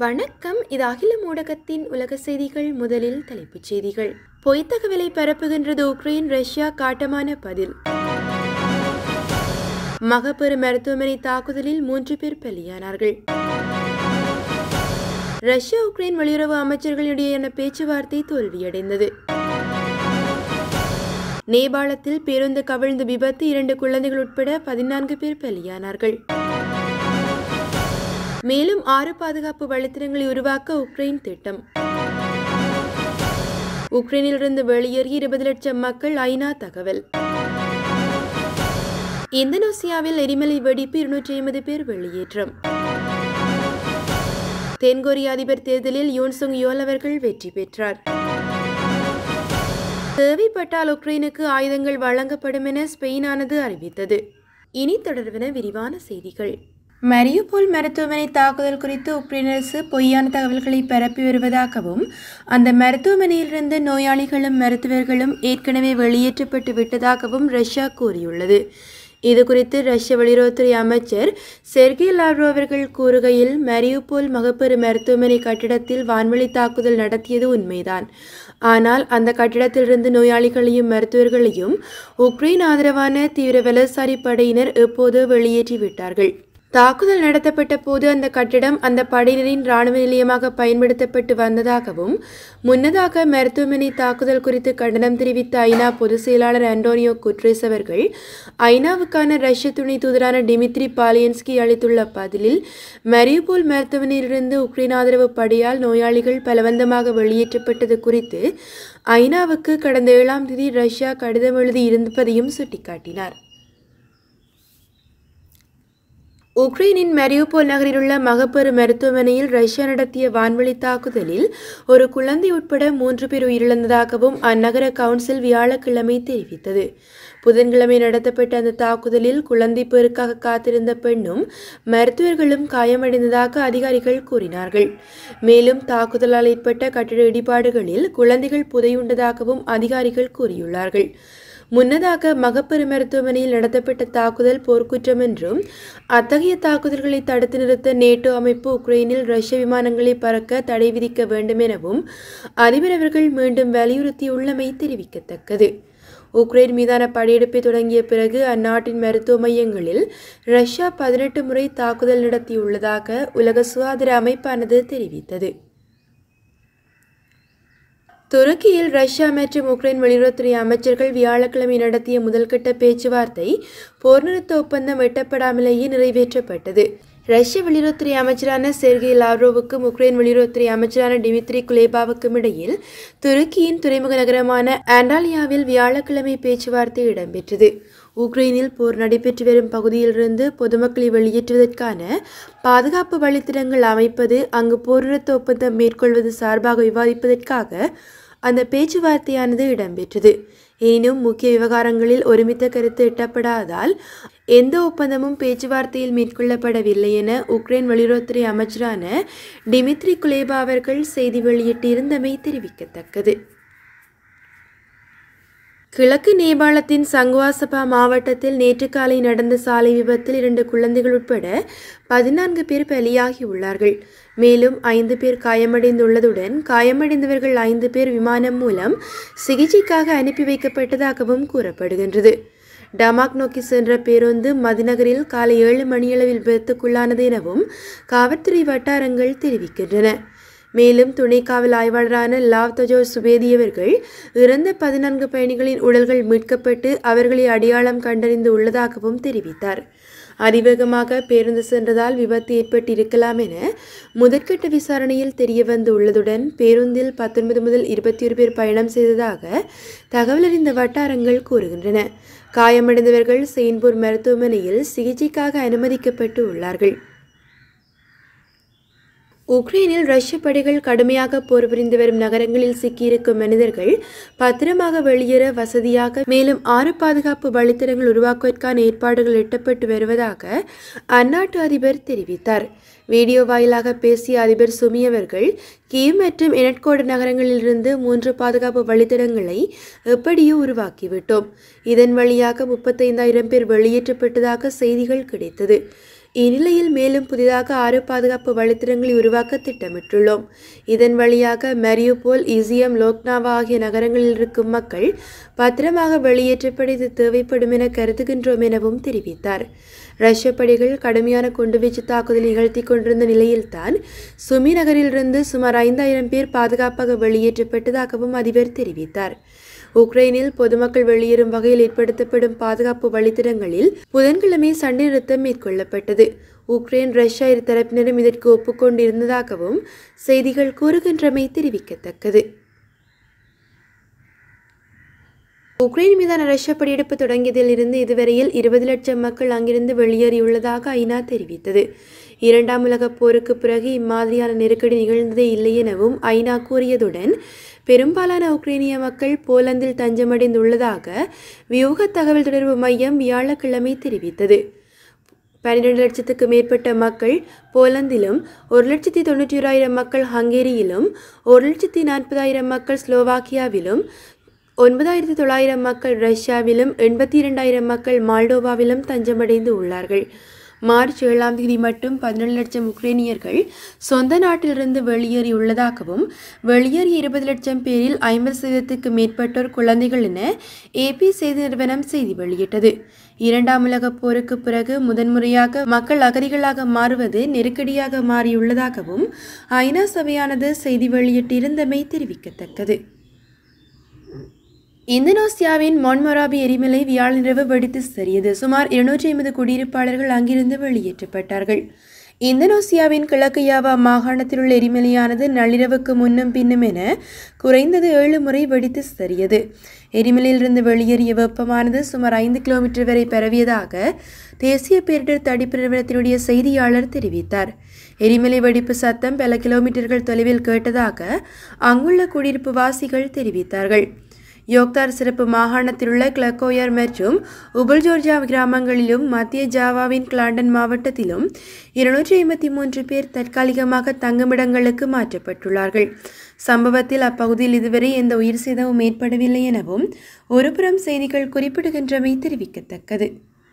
வணக்கம் இது அகில ஊடகத்தின் உலக செய்திகள் முதலில் தலைப்புச் செய்திகள் பொய்த் தகவலை பரப்புகின்றது உக்ரைன் ரஷ்யா காட்டமான பதில் மகப்பெரு மருத்துவமனை தாக்குதலில் மூன்று பேர் பலியானார்கள் ரஷ்யா உக்ரைன் வெளியுறவு அமைச்சர்களிடையேயான பேச்சுவார்த்தை தோல்வியடைந்தது நேபாளத்தில் பேருந்து கவிழ்ந்து விபத்து இரண்டு குழந்தைகள் உட்பட பதினான்கு பேர் பலியானார்கள் மேலும் ஆறு பாதுகாப்பு வழித்தடங்களை உருவாக்க உக்ரைன் திட்டம் உக்ரைனிலிருந்து வெளியேறி இருபது லட்சம் மக்கள் ஐநா தகவல் இந்தோனேசியாவில் எரிமலை வெடிப்பு இருநூற்றி ஐம்பது பேர் வெளியேற்றம் தென்கொரிய அதிபர் தேர்தலில் யூன்சுங் யோல் அவர்கள் வெற்றி பெற்றார் தேவைப்பட்டால் உக்ரைனுக்கு ஆயுதங்கள் வழங்கப்படும் என ஸ்பெயினானது அறிவித்தது இனி தொடர்வன விரிவான செய்திகள் மரியுபோல் மருத்துவமனை தாக்குதல் குறித்து உக்ரைன் அரசு பொய்யான தகவல்களை பரப்பி வருவதாகவும் அந்த மருத்துவமனையிலிருந்து நோயாளிகளும் மருத்துவர்களும் ஏற்கனவே வெளியேற்றப்பட்டு விட்டதாகவும் ரஷ்யா கூறியுள்ளது இது குறித்து ரஷ்ய வெளியுறவுத்துறை அமைச்சர் செர்கி லாவ்ரோ அவர்கள் கூறுகையில் மரியுபோல் மகப்பெரு மருத்துவமனை கட்டிடத்தில் வான்வழி தாக்குதல் நடத்தியது உண்மைதான் ஆனால் அந்த கட்டிடத்திலிருந்து நோயாளிகளையும் மருத்துவர்களையும் உக்ரைன் ஆதரவான தீவிர வலதுசாரி படையினர் எப்போதோ வெளியேற்றிவிட்டார்கள் தாக்குதல் நடத்தப்பட்ட போது அந்த கட்டிடம் அந்த படையினரின் இராணுவ நிலையமாக பயன்படுத்தப்பட்டு வந்ததாகவும் முன்னதாக மருத்துவமனை தாக்குதல் குறித்து கண்டனம் தெரிவித்த ஐநா பொதுச் செயலாளர் அண்டோனியோ குட்ரேஸ் அவர்கள் ஐநாவுக்கான ரஷ்ய துணை தூதரான டிமித்ரி பாலியன்ஸ்கி அளித்துள்ள பதிலில் மரியுபோல் மருத்துவமனையிலிருந்து உக்ரைன் ஆதரவு படையால் நோயாளிகள் பலவந்தமாக வெளியேற்றப்பட்டது குறித்து ஐநாவுக்கு கடந்த ஏழாம் தேதி ரஷ்யா கடிதம் எழுதி இருப்பதையும் சுட்டிக்காட்டினார் உக்ரைனின் மரியோபோல் நகரில் உள்ள மகப்பெரு மருத்துவமனையில் ரஷ்யா நடத்திய வான்வழி தாக்குதலில் ஒரு குழந்தை உட்பட மூன்று பேர் உயிரிழந்ததாகவும் அந்நகர கவுன்சில் வியாழக்கிழமை தெரிவித்தது புதன்கிழமை நடத்தப்பட்ட அந்த தாக்குதலில் குழந்தை பேருக்காக காத்திருந்த பெண்ணும் மருத்துவர்களும் காயமடைந்ததாக அதிகாரிகள் கூறினார்கள் மேலும் தாக்குதலால் ஏற்பட்ட கட்டிட இடிபாடுகளில் குழந்தைகள் புதையுண்டதாகவும் அதிகாரிகள் கூறியுள்ளார்கள் முன்னதாக மகப்பெரு மருத்துவமனையில் நடத்தப்பட்ட தாக்குதல் போர்க்குற்றம் என்றும் அத்தகைய தாக்குதல்களை தடுத்து நிறுத்த நேட்டோ அமைப்பு உக்ரைனில் ரஷ்ய விமானங்களை பறக்க தடை விதிக்க வேண்டும் எனவும் அதிபர் அவர்கள் மீண்டும் வலியுறுத்தியுள்ளமை தெரிவிக்கத்தக்கது உக்ரைன் மீதான படையெடுப்பை தொடங்கிய பிறகு அந்நாட்டின் மருத்துவ மையங்களில் ரஷ்யா பதினெட்டு முறை தாக்குதல் நடத்தியுள்ளதாக உலக சுகாதார அமைப்பானது தெரிவித்தது துருக்கியில் ரஷ்யா மற்றும் உக்ரைன் வெளியுறவுத்துறை அமைச்சர்கள் வியாழக்கிழமை நடத்திய முதல்கட்ட பேச்சுவார்த்தை போர் நிறுத்த ஒப்பந்தம் எட்டப்படாமலேயே நிறைவேற்றப்பட்டது ரஷ்ய வெளியுறவுத்துறை அமைச்சரான செர்கி லாவ்ரோவுக்கும் உக்ரைன் வெளியுறவுத்துறை அமைச்சரான டிமித்ரி குலேபாவுக்கும் இடையில் துருக்கியின் துறைமுக நகரமான ஆண்டாலியாவில் வியாழக்கிழமை பேச்சுவார்த்தை இடம்பெற்றது உக்ரைனில் போர் நடைபெற்று வரும் பகுதியிலிருந்து பொதுமக்களை வெளியேற்றுவதற்கான பாதுகாப்பு வழித்தடங்கள் அமைப்பது அங்கு போர் நிறுத்த ஒப்பந்தம் மேற்கொள்வது சார்பாக விவாதிப்பதற்காக அந்த பேச்சுவார்த்தையானது இடம்பெற்றது எனினும் முக்கிய விவகாரங்களில் ஒருமித்த கருத்து எட்டப்படாததால் எந்த ஒப்பந்தமும் பேச்சுவார்த்தையில் மேற்கொள்ளப்படவில்லை என உக்ரைன் வெளியுறவுத்துறை அமைச்சரான டிமித்ரி குலேபா அவர்கள் செய்தி வெளியிட்டிருந்தமை தெரிவிக்கத்தக்கது கிழக்கு நேபாளத்தின் சங்குவாசபா மாவட்டத்தில் நேற்று காலை நடந்த சாலை விபத்தில் இரண்டு குழந்தைகள் உட்பட பதினான்கு பேர் பலியாகி உள்ளார்கள் மேலும் ஐந்து பேர் காயமடைந்துள்ளதுடன் காயமடைந்தவர்கள் ஐந்து பேர் விமானம் மூலம் சிகிச்சைக்காக அனுப்பி வைக்கப்பட்டதாகவும் கூறப்படுகின்றது டமாக் நோக்கி சென்ற பேருந்து மதிநகரில் காலை ஏழு மணியளவில் விபத்துக்குள்ளானது எனவும் காவல்துறை வட்டாரங்கள் தெரிவிக்கின்றன மேலும் துணை காவல் ஆய்வாளரான லாவ் தஜோ சுபேதியவர்கள் இறந்த பதினான்கு பயணிகளின் உடல்கள் மீட்கப்பட்டு அவர்களை அடையாளம் கண்டறிந்து உள்ளதாகவும் தெரிவித்தார் அதிவேகமாக பேருந்து சென்றதால் விபத்து ஏற்பட்டிருக்கலாம் என முதற்கட்ட விசாரணையில் தெரிய வந்து உள்ளதுடன் பேருந்தில் பத்தொன்பது முதல் இருபத்தி ஒரு பேர் பயணம் செய்ததாக தகவல் அறிந்த வட்டாரங்கள் கூறுகின்றன காயமடைந்தவர்கள் செயின்பூர் மருத்துவமனையில் சிகிச்சைக்காக அனுமதிக்கப்பட்டு உள்ளார்கள் உக்ரைனில் ரஷ்ய படைகள் கடுமையாக போர் புரிந்து வரும் நகரங்களில் சிக்கியிருக்கும் மனிதர்கள் பத்திரமாக வெளியேற வசதியாக மேலும் ஆறு பாதுகாப்பு வழித்தடங்கள் உருவாக்குவதற்கான ஏற்பாடுகள் எட்டப்பட்டு வருவதாக அந்நாட்டு அதிபர் தெரிவித்தார் வீடியோ வாயிலாக பேசிய அதிபர் சுமி அவர்கள் கீவ் மற்றும் எனட்கோடு நகரங்களிலிருந்து மூன்று பாதுகாப்பு வழித்தடங்களை எப்படியோ உருவாக்கிவிட்டோம் இதன் வழியாக முப்பத்தைந்தாயிரம் பேர் வெளியேற்றப்பட்டதாக செய்திகள் கிடைத்தது இந்நிலையில் மேலும் புதிதாக ஆறு பாதுகாப்பு வழித்தடங்களை உருவாக்க திட்டமிட்டுள்ளோம் இதன் வழியாக மெரியோபோல் இசியம் லோக்னாவா ஆகிய நகரங்களில் இருக்கும் மக்கள் பத்திரமாக வெளியேற்றப்பட இது தேவைப்படும் என கருதுகின்றோம் எனவும் தெரிவித்தார் ரஷ்ய படைகள் கடுமையான குண்டுவீச்சு தாக்குதல் நிகழ்த்தி கொண்டிருந்த நிலையில்தான் சுமி நகரிலிருந்து சுமார் ஐந்தாயிரம் பேர் பாதுகாப்பாக வெளியேற்றப்பட்டதாகவும் அதிபர் தெரிவித்தார் உக்ரைனில் பொதுமக்கள் வெளியேறும் வகையில் ஏற்படுத்தப்படும் பாதுகாப்பு வழித்தடங்களில் புதன்கிழமை சண்டை நிறுத்தம் மேற்கொள்ளப்பட்டது உக்ரைன் ரஷ்யா இரு தரப்பினரும் இதற்கு ஒப்புக்கொண்டிருந்ததாகவும் செய்திகள் கூறுகின்றமை தெரிவிக்கத்தக்கது உக்ரைன் மீதான ரஷ்ய படையெடுப்பு தொடங்கியதில் இருந்து இதுவரையில் இருபது லட்சம் மக்கள் அங்கிருந்து வெளியேறியுள்ளதாக ஐநா தெரிவித்தது இரண்டாம் உலகப் போருக்கு பிறகு இம்மாதிரியான நெருக்கடி நிகழ்ந்ததே இல்லை எனவும் ஐநா கூறியதுடன் பெரும்பாலான உக்ரைனிய மக்கள் போலந்தில் தஞ்சமடைந்துள்ளதாக வியூக தகவல் தொடர்பு மையம் வியாழக்கிழமை தெரிவித்தது பன்னிரண்டு லட்சத்துக்கு மேற்பட்ட மக்கள் போலந்திலும் ஒரு லட்சத்தி தொண்ணூற்றி ஓராயிரம் மக்கள் ஹங்கேரியிலும் ஒரு லட்சத்தி நாற்பதாயிரம் மக்கள் ஸ்லோவாக்கியாவிலும் ஒன்பதாயிரத்தி தொள்ளாயிரம் மக்கள் ரஷ்யாவிலும் எண்பத்தி இரண்டாயிரம் மக்கள் மால்டோவாவிலும் தஞ்சமடைந்து உள்ளார்கள் மார்ச் ஏழாம் தேதி மட்டும் பதினேழு லட்சம் உக்ரைனியர்கள் சொந்த நாட்டிலிருந்து வெளியேறியுள்ளதாகவும் வெளியேறிய இருபது லட்சம் பேரில் ஐம்பது சதவீதத்துக்கு மேற்பட்டோர் குழந்தைகள் என ஏபி செய்தி நிறுவனம் செய்தி வெளியிட்டது இரண்டாம் உலகப் போருக்கு பிறகு முதன்முறையாக மக்கள் அகதிகளாக மாறுவது நெருக்கடியாக மாறியுள்ளதாகவும் ஐநா சபையானது செய்தி வெளியிட்டிருந்தமை தெரிவிக்கத்தக்கது இந்தோனேசியாவின் மொன்மொராபி எரிமலை வியாழனிரவு வெடித்து சிறியது சுமார் இருநூற்றி ஐம்பது குடியிருப்பாளர்கள் அங்கிருந்து வெளியேற்றப்பட்டார்கள் இந்தோனேசியாவின் கிழக்கு யாவா மாகாணத்தில் உள்ள எரிமலையானது நள்ளிரவுக்கு முன்னும் பின்னும் என குறைந்தது ஏழு முறை வெடித்து சிறியது எரிமலையிலிருந்து வெளியேறிய வெப்பமானது சுமார் ஐந்து கிலோமீட்டர் வரை பரவியதாக தேசிய பேரிடர் தடுப்பு நிறுவனத்தினுடைய செய்தியாளர் தெரிவித்தார் எரிமலை வெடிப்பு சத்தம் பல கிலோமீட்டர்கள் தொலைவில் கேட்டதாக அங்குள்ள குடியிருப்பு வாசிகள் தெரிவித்தார்கள் யோக்தார் சிறப்பு மாகாணத்தில் உள்ள கிளக்கோயர் மற்றும் உபல் ஜோர்ஜா கிராமங்களிலும் மத்திய ஜாவாவின் கிளாண்டன் மாவட்டத்திலும் இருநூற்றி ஐம்பத்தி மூன்று பேர் தற்காலிகமாக தங்குமிடங்களுக்கு மாற்றப்பட்டுள்ளார்கள் சம்பவத்தில் அப்பகுதியில் இதுவரை எந்த உயிர் சேதமும் ஏற்படவில்லை எனவும் ஒருபுறம் செய்திகள் குறிப்பிடுகின்றமை தெரிவிக்கத்தக்கது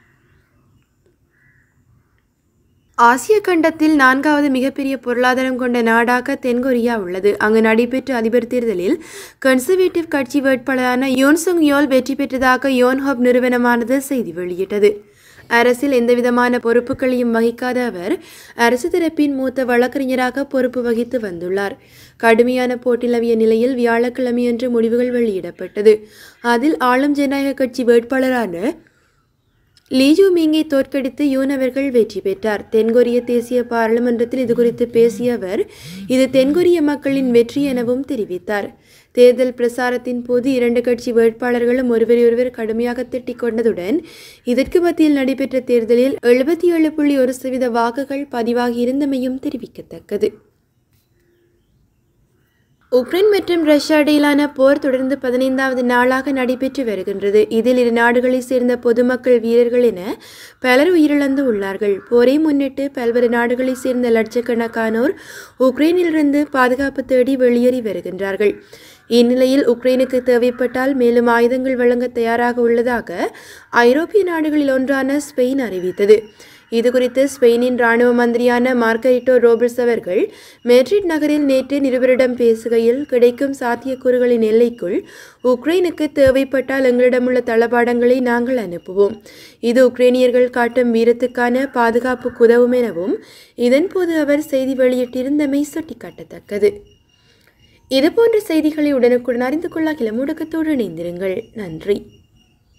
ஆசிய கண்டத்தில் நான்காவது மிகப்பெரிய பொருளாதாரம் கொண்ட நாடாக தென்கொரியா உள்ளது அங்கு நடைபெற்ற அதிபர் தேர்தலில் கன்சர்வேட்டிவ் கட்சி வேட்பாளரான யோன்சுங் யோல் வெற்றி பெற்றதாக யோன்ஹப் நிறுவனமானது செய்தி வெளியிட்டது அரசில் எந்தவிதமான பொறுப்புகளையும் வகிக்காத அவர் அரசு தரப்பின் மூத்த வழக்கறிஞராக பொறுப்பு வகித்து வந்துள்ளார் கடுமையான போட்டி நிலவிய நிலையில் வியாழக்கிழமையன்று முடிவுகள் வெளியிடப்பட்டது அதில் ஆளும் ஜனநாயக கட்சி வேட்பாளரான லீஜு மிங்கை தோற்கடித்து யூன் அவர்கள் வெற்றி பெற்றார் தென்கொரிய தேசிய பாராளுமன்றத்தில் இதுகுறித்து பேசிய அவர் இது தென்கொரிய மக்களின் வெற்றி எனவும் தெரிவித்தார் தேர்தல் பிரசாரத்தின் போது இரண்டு கட்சி வேட்பாளர்களும் ஒருவரையொருவர் கடுமையாக திட்டிக் கொண்டதுடன் இதற்கு மத்தியில் நடைபெற்ற தேர்தலில் எழுபத்தி ஏழு புள்ளி ஒரு சதவீத வாக்குகள் பதிவாகி இருந்தமையும் தெரிவிக்கத்தக்கது உக்ரைன் மற்றும் ரஷ்யா இடையிலான போர் தொடர்ந்து பதினைந்தாவது நாளாக நடைபெற்று வருகின்றது இதில் இரு நாடுகளைச் சேர்ந்த பொதுமக்கள் வீரர்கள் என பலர் உயிரிழந்து உள்ளார்கள் போரை முன்னிட்டு பல்வேறு நாடுகளைச் சேர்ந்த லட்சக்கணக்கானோர் உக்ரைனிலிருந்து பாதுகாப்பு தேடி வெளியேறி வருகின்றார்கள் இந்நிலையில் உக்ரைனுக்கு தேவைப்பட்டால் மேலும் ஆயுதங்கள் வழங்க தயாராக உள்ளதாக ஐரோப்பிய நாடுகளில் ஒன்றான ஸ்பெயின் அறிவித்தது இதுகுறித்து ஸ்பெயினின் ராணுவ மந்திரியான மார்கரிட்டோ ரோபர்ட்ஸ் அவர்கள் மேட்ரிட் நகரில் நேற்று நிருபரிடம் பேசுகையில் கிடைக்கும் சாத்தியக்கூறுகளின் எல்லைக்குள் உக்ரைனுக்கு தேவைப்பட்டால் எங்களிடமுள்ள தளபாடங்களை நாங்கள் அனுப்புவோம் இது உக்ரைனியர்கள் காட்டும் வீரத்துக்கான பாதுகாப்புக்கு உதவும் எனவும் இதன்போது அவர் செய்தி வெளியிட்டிருந்தமை சுட்டிக்காட்டத்தக்கது இதுபோன்ற செய்திகளை உடனுக்குடன் அறிந்து கொள்ள கிளமுடக்கத்தோடு இணைந்திருங்கள் நன்றி